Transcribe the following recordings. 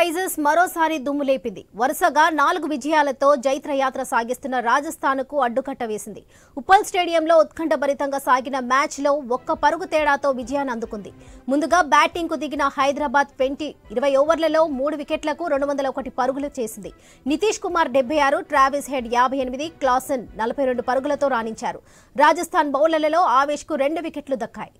Risers మరోసారి దుమ్ము లేపింది వరుసగా నాలుగు విజయాలతో జైత్ర యాత్ర సాగిస్తున్న రాజస్థాన్కు అడ్డుకట్ట వేసింది ఉప్పల్ స్టేడియంలో ఉత్కంఠభరితంగా సాగిన మ్యాచ్లో ఒక్క పరుగు తేడాతో విజయాన్ని అందుకుంది ముందుగా బ్యాటింగ్కు దిగిన హైదరాబాద్ ట్వంటీ ఇరవై ఓవర్లలో మూడు వికెట్లకు రెండు వందల ఒకటి పరుగులు చేసింది నితీష్ కుమార్ డెబ్బై ఆరు ట్రావిస్ హెడ్ యాభై ఎనిమిది క్లాసన్ నలభై రెండు పరుగులతో రాణించారు రాజస్థాన్ బౌలర్లలో ఆవేష్కు రెండు వికెట్లు దక్కాయి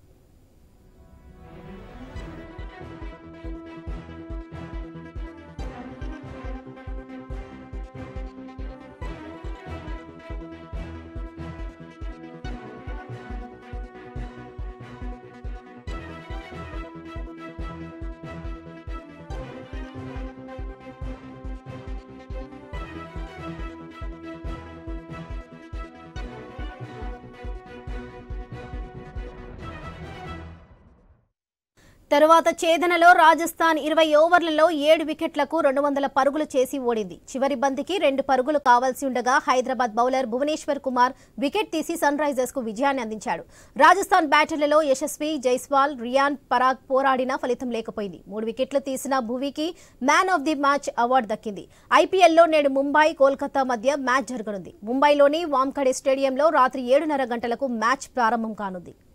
తరువాత ఛేదనలో రాజస్థాన్ ఇరవై ఓవర్లలో ఏడు వికెట్లకు రెండు వందల పరుగులు చేసి ఓడింది చివరి బంతికి రెండు పరుగులు కావాల్సి ఉండగా హైదరాబాద్ బౌలర్ భువనేశ్వర్ కుమార్ వికెట్ తీసి సన్ రైజర్స్ కు విజయాన్ని అందించాడు రాజస్థాన్ బ్యాటర్లలో యశస్వి జైస్వాల్ రియాన్ పరాగ్ పోరాడినా ఫలితం లేకపోయింది మూడు వికెట్లు తీసిన భువికి man of the match award దక్కింది ఐపీఎల్లో నేడు ముంబై కోల్కతా మధ్య మ్యాచ్ జరగనుంది ముంబైలోని వాంఖడే స్టేడియంలో రాత్రి ఏడున్నర గంటలకు మ్యాచ్ ప్రారంభం కానుంది